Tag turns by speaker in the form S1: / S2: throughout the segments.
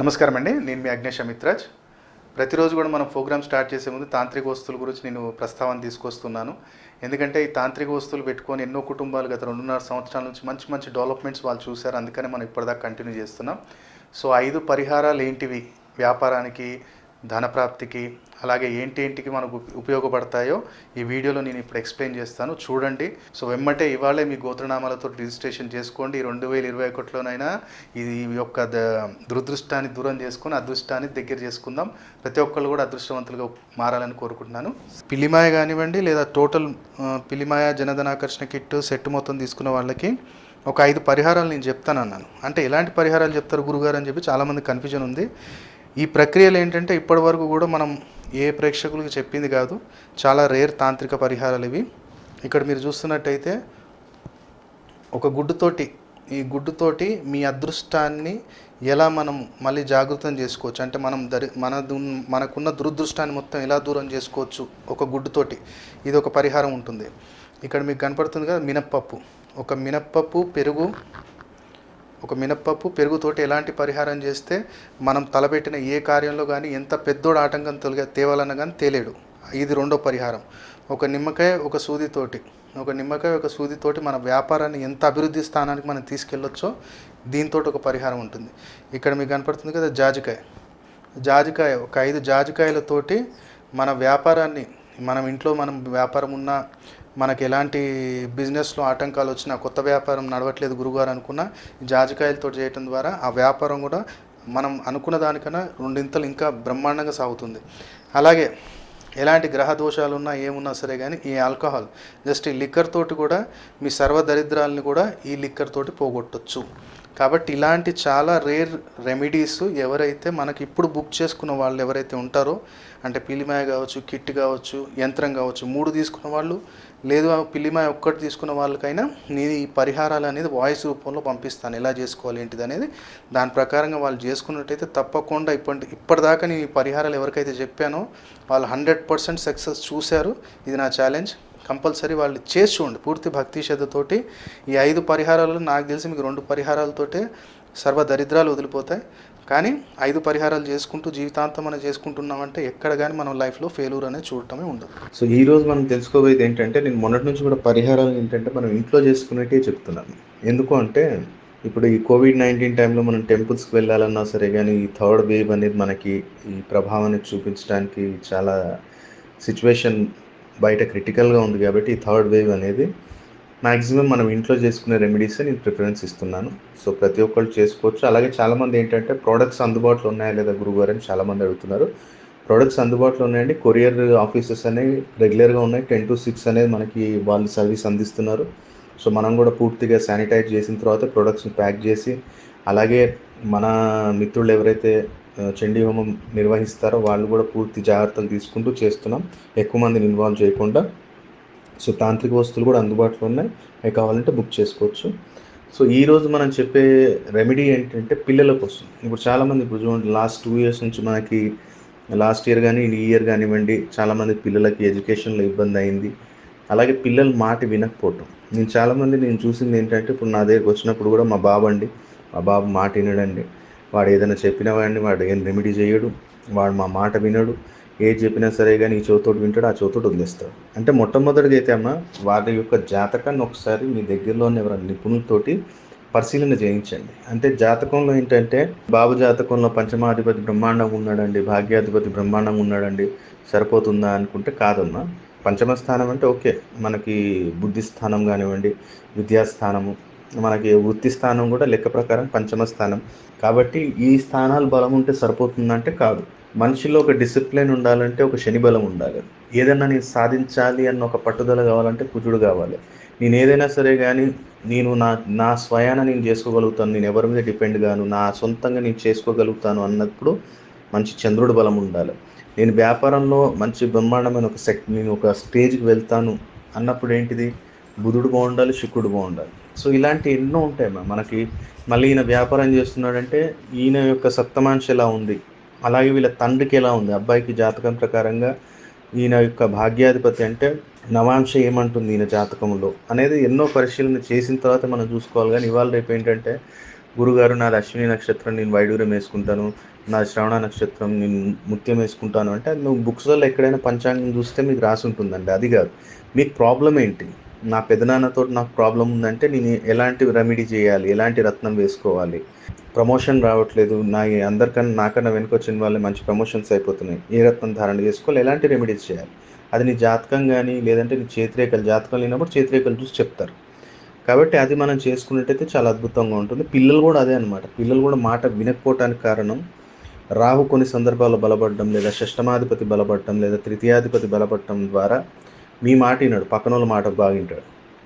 S1: నమస్కారం అండి నేను మీ అగ్నేష్ అమిత్రాజ్ ప్రతిరోజు కూడా మనం ప్రోగ్రామ్ స్టార్ట్ చేసే ముందు తాంత్రిక వస్తువుల గురించి నేను ప్రస్తావన తీసుకొస్తున్నాను ఎందుకంటే ఈ తాంత్రిక వస్తువులు పెట్టుకొని ఎన్నో కుటుంబాలు గత రెండున్నర సంవత్సరాల నుంచి మంచి మంచి డెవలప్మెంట్స్ వాళ్ళు చూశారు అందుకని మనం ఇప్పటిదాకా కంటిన్యూ చేస్తున్నాం సో ఐదు పరిహారాలు ఏంటివి వ్యాపారానికి ధనప్రాప్తికి అలాగే ఏంటి ఏంటికి మనకు ఉప- ఉపయోగపడతాయో ఈ వీడియోలో నేను ఇప్పుడు ఎక్స్ప్లెయిన్ చేస్తాను చూడండి సో వెమ్మటే ఇవాళే మీ గోత్రనామాలతో రిజిస్ట్రేషన్ చేసుకోండి రెండు వేల ఇరవై ఒకటిలోనైనా ఇది ఈ యొక్క ద- దురదృష్టాన్ని దూరం చేసుకొని అదృష్టాన్ని దగ్గర చేసుకుందాం ప్రతి ఒక్కళ్ళు కూడా అదృష్టవంతులుగా మారాలని కోరుకుంటున్నాను పిల్లిమాయ కానివ్వండి లేదా టోటల్ ఆ, పిల్లిమాయ జనధనాకర్షణ కిట్ సెట్ మొత్తం తీసుకున్న వాళ్ళకి ఒక ఐదు పరిహారాలు నేను చెప్తాను అన్నాను అంటే ఎలాంటి పరిహారాలు చెప్తారు గురుగారు అని చెప్పి చాలామంది కన్ఫ్యూజన్ ఉంది ఈ ప్రక్రియలు ఏంటంటే ఇప్పటి వరకు కూడా మనం ఏ ప్రేక్షకులకు చెప్పింది కాదు చాలా రేర్ తాంత్రిక పరిహారాలు ఇవి ఇక్కడ మీరు చూస్తున్నట్టయితే ఒక గుడ్డుతోటి ఈ గుడ్డుతోటి మీ అదృష్టాన్ని ఎలా మనం మళ్ళీ జాగృతం చేసుకోవచ్చు అంటే మనం దరి మన దున్- మనకున్న దురదృష్టాన్ని మొత్తం ఎలా దూరం చేసుకోవచ్చు ఒక గుడ్డుతోటి ఇది ఒక పరిహారం ఉంటుంది ఇక్కడ మీకు కనపడుతుంది కదా మినప్పప్పు ఒక మినప్పప్పు పెరుగు ఒక మినప్పప్పు పెరుగుతోటి ఎలాంటి పరిహారం చేస్తే మనం తలపెట్టిన ఏ కార్యంలో కానీ ఎంత పెద్దోడు ఆటంకం తొలగ తేవాలన్నా కానీ తేలేడు ఇది రెండో పరిహారం ఒక నిమ్మకాయ ఒక సూదితోటి ఒక నిమ్మకాయ ఒక సూదితోటి మన వ్యాపారాన్ని ఎంత అభివృద్ధి స్థానానికి మనం తీసుకెళ్ళొచ్చో దీంతో ఒక పరిహారం ఉంటుంది ఇక్కడ మీకు కనపడుతుంది కదా జాజికాయ జాజికాయ ఒక ఐదు జాజికాయలతోటి మన వ్యాపారాన్ని మనం ఇంట్లో మనం వ్యాపారం ఉన్నా మనకి ఎలాంటి బిజినెస్లో ఆటంకాలు వచ్చినా కొత్త వ్యాపారం నడవట్లేదు గురుగారు అనుకున్నా ఈ జాజికాయలతో చేయటం ద్వారా ఆ వ్యాపారం కూడా మనం అనుకున్న దానికన్నా రెండింతలు ఇంకా బ్రహ్మాండంగా సాగుతుంది అలాగే ఎలాంటి గ్రహ దోషాలు ఉన్నా ఏమున్నా సరే కానీ ఈ ఆల్కహాల్ జస్ట్ ఈ లిక్కర్ తోటి కూడా మీ సర్వదరిద్రాలని కూడా ఈ లిక్కర్ తోటి పోగొట్టొచ్చు కాబట్టి ఇలాంటి చాలా రేర్ రెమెడీస్ ఎవరైతే మనకి ఇప్పుడు బుక్ చేసుకున్న వాళ్ళు ఎవరైతే ఉంటారో అంటే పిల్లిమాయ కావచ్చు కిట్ కావచ్చు యంత్రం కావచ్చు మూడు తీసుకున్న వాళ్ళు లేదు ఆ పిల్లిమాయ ఒక్కటి తీసుకున్న వాళ్ళకైనా నేను ఈ పరిహారాలు అనేది వాయిస్ రూపంలో పంపిస్తాను ఎలా చేసుకోవాలి ఏంటిది అనేది దాని ప్రకారంగా వాళ్ళు చేసుకున్నట్టయితే తప్పకుండా ఇప్పటి ఇప్పటిదాకా నేను ఈ పరిహారాలు ఎవరికైతే చెప్పానో వాళ్ళు హండ్రెడ్ పర్సెంట్ సక్సెస్ చూశారు ఇది నా ఛాలెంజ్ కంపల్సరీ వాళ్ళు చేసి చూడండి పూర్తి భక్తి శ్రద్ధతోటి ఈ ఐదు పరిహారాలు నాకు తెలిసి మీకు రెండు పరిహారాలతోటే సర్వ దరిద్రాలు వదిలిపోతాయి కానీ ఐదు పరిహారాలు చేసుకుంటూ జీవితాంతం మనం చేసుకుంటున్నామంటే ఎక్కడ కానీ మనం లైఫ్లో ఫెయిల్యూర్ అనేది చూడటమే ఉండదు
S2: సో ఈ రోజు మనం తెలుసుకోబోయేది ఏంటంటే నేను మొన్నటి నుంచి కూడా పరిహారాలు ఏంటంటే మనం ఇంట్లో చేసుకునేటే చెప్తున్నాను ఎందుకు అంటే ఇప్పుడు ఈ కోవిడ్ నైన్టీన్ టైంలో మనం టెంపుల్స్కి వెళ్ళాలన్నా సరే కానీ ఈ థర్డ్ వేవ్ అనేది మనకి ఈ ప్రభావాన్ని చూపించడానికి చాలా సిచ్యువేషన్ బయట క్రిటికల్గా ఉంది కాబట్టి ఈ థర్డ్ వేవ్ అనేది మ్యాక్సిమం మనం ఇంట్లో చేసుకునే రెమెడీసే నేను ప్రిఫరెన్స్ ఇస్తున్నాను సో ప్రతి ఒక్కళ్ళు చేసుకోవచ్చు అలాగే చాలామంది ఏంటంటే ప్రోడక్ట్స్ అందుబాటులో ఉన్నాయా లేదా గురుగారు అని చాలామంది అడుగుతున్నారు ప్రోడక్ట్స్ అందుబాటులో ఉన్నాయండి కొరియర్ ఆఫీసెస్ అనేవి రెగ్యులర్గా ఉన్నాయి టెన్ టు సిక్స్ అనేది మనకి వాళ్ళు సర్వీస్ అందిస్తున్నారు సో మనం కూడా పూర్తిగా శానిటైజ్ చేసిన తర్వాత ప్రొడక్ట్స్ని ప్యాక్ చేసి అలాగే మన మిత్రులు ఎవరైతే ఆ, చండీ హోమం నిర్వహిస్తారో వాళ్ళు కూడా పూర్తి జాగ్రత్తలు తీసుకుంటూ చేస్తున్నాం ఎక్కువ మందిని ఇన్వాల్వ్ చేయకుండా సో తాంత్రిక వస్తువులు కూడా అందుబాటులో ఉన్నాయి అవి కావాలంటే బుక్ చేసుకోవచ్చు సో ఈ రోజు మనం చెప్పే రెమెడీ ఏంటంటే పిల్లల కోసం ఇప్పుడు చాలామంది ఇప్పుడు చూడండి లాస్ట్ టూ ఇయర్స్ నుంచి మనకి లాస్ట్ ఇయర్ కానీ ఈ ఇయర్ కానివ్వండి చాలామంది పిల్లలకి ఎడ్యుకేషన్లో ఇబ్బంది అయింది అలాగే పిల్లలు మాట వినకపోవటం నేను చాలామంది నేను చూసింది ఏంటంటే ఇప్పుడు నా దగ్గరకు వచ్చినప్పుడు కూడా మా బాబు అండి మా బాబు మాట వినడండి వాడు ఏదైనా చెప్పినా వాడిని వాడు ఏం రెమెడీ చేయడు వాడు మా మాట వినడు ఏది చెప్పినా సరే కానీ ఈ చోతోటి వింటాడు ఆ చోతోటి వదిలేస్తాడు అంటే మొట్టమొదటిగా అయితే అమ్మ వారి యొక్క జాతకాన్ని ఒకసారి మీ దగ్గరలోనే ఎవరైనా నిపుణులతోటి పరిశీలన చేయించండి అంటే జాతకంలో ఏంటంటే బాబు జాతకంలో పంచమాధిపతి బ్రహ్మాండంగా ఉన్నాడండి భాగ్యాధిపతి బ్రహ్మాండంగా ఉన్నాడండి సరిపోతుందా అనుకుంటే కాదమ్మా పంచమ స్థానం అంటే ఓకే మనకి బుద్ధి స్థానం కానివ్వండి విద్యాస్థానము మనకి వృత్తి స్థానం కూడా లెక్క ప్రకారం పంచమ స్థానం కాబట్టి ఈ స్థానాలు బలం ఉంటే సరిపోతుందంటే కాదు మనిషిలో ఒక డిసిప్లిన్ ఉండాలంటే ఒక శని బలం ఉండాలి ఏదైనా నేను సాధించాలి అన్న ఒక పట్టుదల కావాలంటే కుజుడు కావాలి నేను ఏదైనా సరే కానీ నేను నా నా స్వయాన నేను చేసుకోగలుగుతాను నేను ఎవరి మీద డిపెండ్ గాను నా సొంతంగా నేను చేసుకోగలుగుతాను అన్నప్పుడు మంచి చంద్రుడి బలం ఉండాలి నేను వ్యాపారంలో మంచి బ్రహ్మాండమైన ఒక సెక్ నేను ఒక స్టేజ్కి వెళ్తాను అన్నప్పుడు ఏంటిది బుధుడు బాగుండాలి శుక్రుడు బాగుండాలి సో ఇలాంటి ఎన్నో ఉంటాయి అమ్మా మనకి మళ్ళీ ఈయన వ్యాపారం చేస్తున్నాడంటే ఈయన యొక్క సప్తమాంశ ఎలా ఉంది అలాగే వీళ్ళ తండ్రికి ఎలా ఉంది అబ్బాయికి జాతకం ప్రకారంగా ఈయన యొక్క భాగ్యాధిపతి అంటే నవాంశ ఏమంటుంది ఈయన జాతకంలో అనేది ఎన్నో పరిశీలన చేసిన తర్వాత మనం చూసుకోవాలి కానీ ఇవాళ రేపు ఏంటంటే గురుగారు నాది అశ్విని నక్షత్రం నేను వైడూర్యం వేసుకుంటాను నా శ్రవణ నక్షత్రం నేను ముత్యం వేసుకుంటాను అంటే అది నువ్వు బుక్స్లలో ఎక్కడైనా పంచాంగం చూస్తే మీకు రాసి ఉంటుందండి అది కాదు మీకు ప్రాబ్లం ఏంటి నా పెదనాన్నతో నాకు ప్రాబ్లం ఉందంటే నేను ఎలాంటి రెమెడీ చేయాలి ఎలాంటి రత్నం వేసుకోవాలి ప్రమోషన్ రావట్లేదు నా అందరికన్నా నాకన్నా వెనుక వచ్చిన వాళ్ళే మంచి ప్రమోషన్స్ అయిపోతున్నాయి ఏ రత్నం ధారణ చేసుకోవాలి ఎలాంటి రెమెడీస్ చేయాలి అది నీ జాతకం కానీ లేదంటే నీ చేతిరేఖలు జాతకం లేనప్పుడు చేతిరేఖలు చూసి చెప్తారు కాబట్టి అది మనం చేసుకున్నట్టయితే చాలా అద్భుతంగా ఉంటుంది పిల్లలు కూడా అదే అనమాట పిల్లలు కూడా మాట వినకపోవటానికి కారణం రాహు కొన్ని సందర్భాల్లో బలపడడం లేదా షష్టమాధిపతి బలపడటం లేదా తృతీయాధిపతి బలపడటం ద్వారా మీ మాట విన్నాడు పక్కన వాళ్ళ మాట బాగా వింటాడు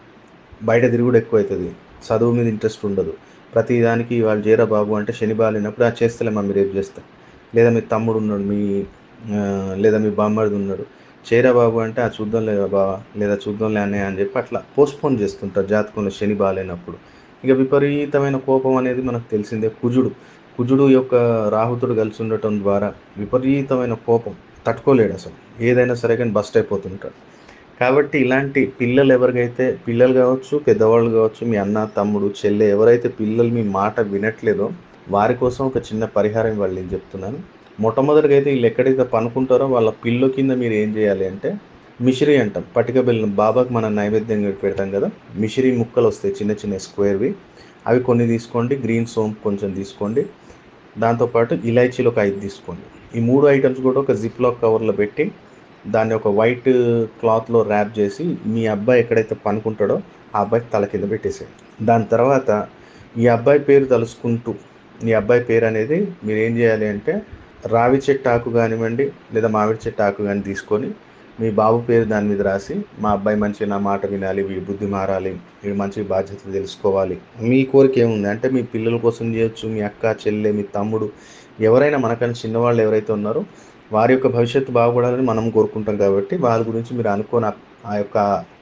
S2: బయట తిరుగుడు ఎక్కువ అవుతుంది చదువు మీద ఇంట్రెస్ట్ ఉండదు ప్రతి దానికి వాళ్ళు చేరా బాబు అంటే శని బాగాలేనప్పుడు ఆ చేస్తలే మమ్మీ రేపు చేస్తా లేదా మీ తమ్ముడు ఉన్నాడు మీ ఆ, లేదా మీ బామ్మడిది ఉన్నాడు చేరా బాబు అంటే ఆ చూద్దాం లేదా బావా లేదా చూద్దాంలే అన్నయ్య అని చెప్పి అట్లా పోస్ట్పోన్ చేస్తుంటారు జాతకంలో శని బాగాలేనప్పుడు ఇక విపరీతమైన కోపం అనేది మనకు తెలిసిందే కుజుడు కుజుడు యొక్క రాహుతుడు కలిసి ఉండటం ద్వారా విపరీతమైన కోపం తట్టుకోలేడు అసలు ఏదైనా సరే కానీ బస్ట్ అయిపోతుంటాడు కాబట్టి ఇలాంటి పిల్లలు ఎవరికైతే పిల్లలు కావచ్చు పెద్దవాళ్ళు కావచ్చు మీ అన్న తమ్ముడు చెల్లె ఎవరైతే పిల్లలు మీ మాట వినట్లేదో వారి కోసం ఒక చిన్న పరిహారం వాళ్ళు నేను చెప్తున్నాను మొట్టమొదటిగా అయితే వీళ్ళు ఎక్కడైతే పనుకుంటారో వాళ్ళ పిల్లో కింద మీరు ఏం చేయాలి అంటే మిషిరి అంటాం పటిక బెల్లం బాబాకి మనం నైవేద్యంగా పెడతాం కదా మిషిరి ముక్కలు వస్తాయి చిన్న చిన్న స్క్వేర్వి అవి కొన్ని తీసుకోండి గ్రీన్ సోంప్ కొంచెం తీసుకోండి దాంతోపాటు ఇలాచీలు ఒక ఐదు తీసుకోండి ఈ మూడు ఐటమ్స్ కూడా ఒక జిప్ లాక్ కవర్లో పెట్టి దాన్ని ఒక వైట్ క్లాత్లో ర్యాప్ చేసి మీ అబ్బాయి ఎక్కడైతే పనుకుంటాడో ఆ అబ్బాయికి తల కింద పెట్టేసేయండి దాని తర్వాత ఈ అబ్బాయి పేరు తలుసుకుంటూ ఈ అబ్బాయి పేరు అనేది మీరు ఏం చేయాలి అంటే రావి చెట్టు ఆకు కానివ్వండి లేదా మామిడి చెట్టు ఆకు కానీ తీసుకొని మీ బాబు పేరు దాని మీద రాసి మా అబ్బాయి మంచిగా నా మాట వినాలి వీడి బుద్ధి మారాలి వీడు మంచి బాధ్యతలు తెలుసుకోవాలి మీ కోరిక ఏముంది అంటే మీ పిల్లల కోసం చేయొచ్చు మీ అక్క చెల్లె మీ తమ్ముడు ఎవరైనా మనకన్నా చిన్నవాళ్ళు ఎవరైతే ఉన్నారో వారి యొక్క భవిష్యత్తు బాగుపడాలని మనం కోరుకుంటాం కాబట్టి వారి గురించి మీరు అనుకోని ఆ- ఆ యొక్క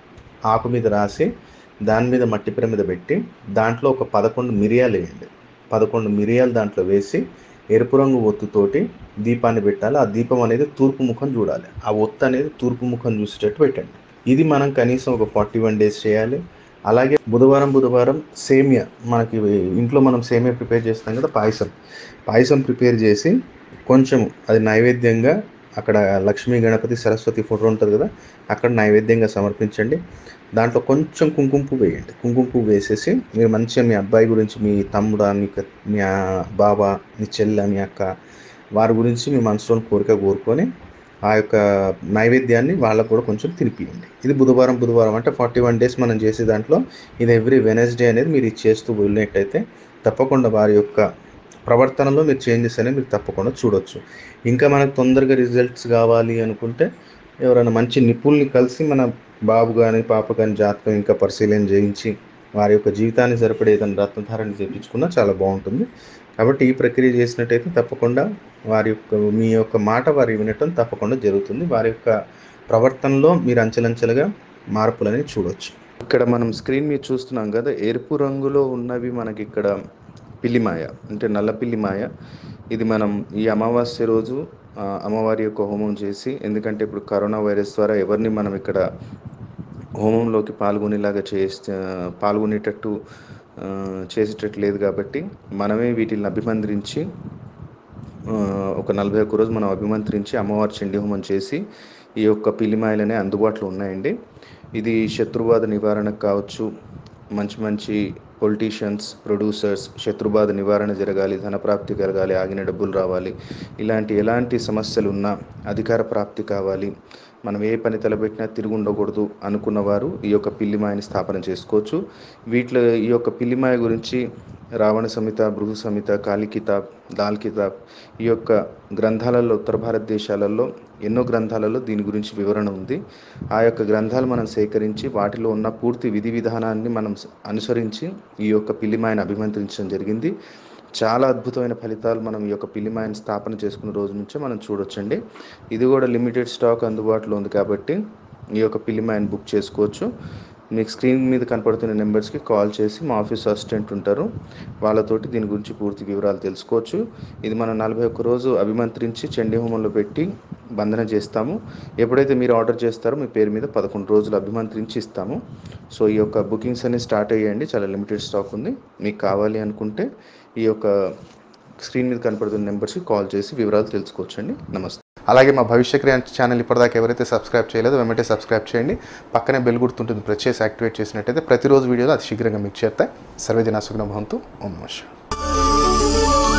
S2: ఆకు మీద రాసి దాని మీద మట్టి పిర మీద పెట్టి దాంట్లో ఒక పదకొండు మిరియాలు వేయండి పదకొండు మిరియాలు దాంట్లో వేసి ఎరుపు రంగు ఒత్తుతోటి దీపాన్ని పెట్టాలి ఆ దీపం అనేది తూర్పు ముఖం చూడాలి ఆ ఒత్తు అనేది తూర్పు ముఖం చూసేటట్టు పెట్టండి ఇది మనం కనీసం ఒక ఫార్టీ వన్ డేస్ చేయాలి అలాగే బుధవారం బుధవారం సేమియా మనకి ఇంట్లో మనం సేమియా ప్రిపేర్ చేస్తాం కదా పాయసం పాయసం ప్రిపేర్ చేసి కొంచెం అది నైవేద్యంగా అక్కడ లక్ష్మీ గణపతి సరస్వతి ఫోటో ఉంటుంది కదా అక్కడ నైవేద్యంగా సమర్పించండి దాంట్లో కొంచెం కుంకుమ పువ్వు వేయండి కుంకుమ పువ్వు వేసేసి మీరు మంచిగా మీ అబ్బాయి గురించి మీ తమ్ముడా మీ క- మీ ఆ బాబా మీ చెల్లె మీ అక్క వారి గురించి మీ మనసులోని కోరిక కోరుకొని ఆ యొక్క నైవేద్యాన్ని వాళ్ళకు కూడా కొంచెం తినిపియండి ఇది బుధవారం బుధవారం అంటే ఫార్టీ వన్ డేస్ మనం చేసే దాంట్లో ఇది ఎవ్రీ వెనస్డే అనేది మీరు ఇది చేస్తూ వెళ్ళినట్టయితే తప్పకుండా వారి యొక్క ప్రవర్తనలో మీరు చేంజెస్ అనేవి మీరు తప్పకుండా చూడొచ్చు ఇంకా మనకు తొందరగా రిజల్ట్స్ కావాలి అనుకుంటే ఎవరైనా మంచి నిపుణుల్ని కలిసి మన బాబు కానీ పాప కానీ జాతకం ఇంకా పరిశీలన చేయించి వారి యొక్క జీవితాన్ని సరిపడే ఏదైనా రత్నధారణ చేయించుకున్నా చాలా బాగుంటుంది కాబట్టి ఈ ప్రక్రియ చేసినట్టయితే తప్పకుండా వారి యొక్క మీ యొక్క మాట వారి వినటం తప్పకుండా జరుగుతుంది వారి యొక్క ప్రవర్తనలో మీరు అంచెలంచెలుగా మార్పులని చూడొచ్చు ఇక్కడ మనం స్క్రీన్ మీద చూస్తున్నాం కదా ఎరుపు రంగులో ఉన్నవి మనకి ఇక్కడ పిల్లిమాయ అంటే నల్ల పిల్లిమాయ ఇది మనం ఈ అమావాస్య రోజు ఆ, అమ్మవారి యొక్క హోమం చేసి ఎందుకంటే ఇప్పుడు కరోనా వైరస్ ద్వారా ఎవరిని మనం ఇక్కడ హోమంలోకి పాల్గొనేలాగా చేస్తే పాల్గొనేటట్టు ఆ, చేసేటట్టు లేదు కాబట్టి మనమే వీటిని అభిమంత్రించి ఆ, ఒక నలభై ఒక్క రోజు మనం అభిమంత్రించి అమ్మవారి చండీ హోమం చేసి ఈ యొక్క పిల్లిమాయలనే అందుబాటులో ఉన్నాయండి ఇది శత్రుబాధ నివారణకు కావచ్చు మంచి మంచి పొలిటీషియన్స్ ప్రొడ్యూసర్స్ శత్రుబాధ నివారణ జరగాలి ధనప్రాప్తి కలగాలి ఆగిన డబ్బులు రావాలి ఇలాంటి ఎలాంటి సమస్యలు ఉన్నా అధికార ప్రాప్తి కావాలి మనం ఏ పని తలపెట్టినా తిరిగి ఉండకూడదు అనుకున్నవారు ఈ యొక్క పిల్లిమాయని స్థాపన చేసుకోవచ్చు వీటిలో ఈ యొక్క పిల్లిమాయ గురించి రావణ సంహిత భృగు సంహిత కాళీ కితాబ్ దాల్ కితాబ్ ఈ యొక్క గ్రంథాలలో ఉత్తర భారతదేశాలలో ఎన్నో గ్రంథాలలో దీని గురించి వివరణ ఉంది ఆ యొక్క గ్రంథాలు మనం సేకరించి వాటిలో ఉన్న పూర్తి విధి విధానాన్ని మనం స- అనుసరించి ఈ యొక్క పిల్లిమాయను అభిమంత్రించడం జరిగింది చాలా అద్భుతమైన ఫలితాలు మనం ఈ యొక్క పిల్లిమాయని స్థాపన చేసుకున్న రోజు నుంచే మనం చూడొచ్చండి ఇది కూడా లిమిటెడ్ స్టాక్ అందుబాటులో ఉంది కాబట్టి ఈ యొక్క పిల్లిమాయని బుక్ చేసుకోవచ్చు మీకు స్క్రీన్ మీద కనపడుతున్న నెంబర్స్కి కాల్ చేసి మా ఆఫీస్ అసిస్టెంట్ ఉంటారు వాళ్ళతోటి దీని గురించి పూర్తి వివరాలు తెలుసుకోవచ్చు ఇది మనం నలభై ఒక్క రోజు అభిమంత్రించి చండీ హోమంలో పెట్టి బంధన చేస్తాము ఎప్పుడైతే మీరు ఆర్డర్ చేస్తారో మీ పేరు మీద పదకొండు రోజులు అభిమంత్రించి ఇస్తాము సో ఈ యొక్క బుకింగ్స్ అనేవి స్టార్ట్ అయ్యాయండి చాలా లిమిటెడ్ స్టాక్ ఉంది మీకు కావాలి అనుకుంటే ఈ యొక్క స్క్రీన్ మీద కనపడుతున్న నెంబర్స్కి కాల్ చేసి వివరాలు తెలుసుకోవచ్చండి నమస్తే
S1: అలాగే మా భవిష్య క్రియ ఛానల్ ఇప్పటిదాకా ఎవరైతే సబ్స్క్రైబ్ చేయలేదో వెంటనే సబ్స్క్రైబ్ చేయండి పక్కనే బెల్ గుర్తుంటుంది ప్రెస్ చేసి యాక్టివేట్ చేసినట్టయితే ప్రతిరోజు వీడియోలో అతి శీఘ్రంగా మీకు చేరుతాయి సర్వేజన సుగ్న భవంతు ఓం నమః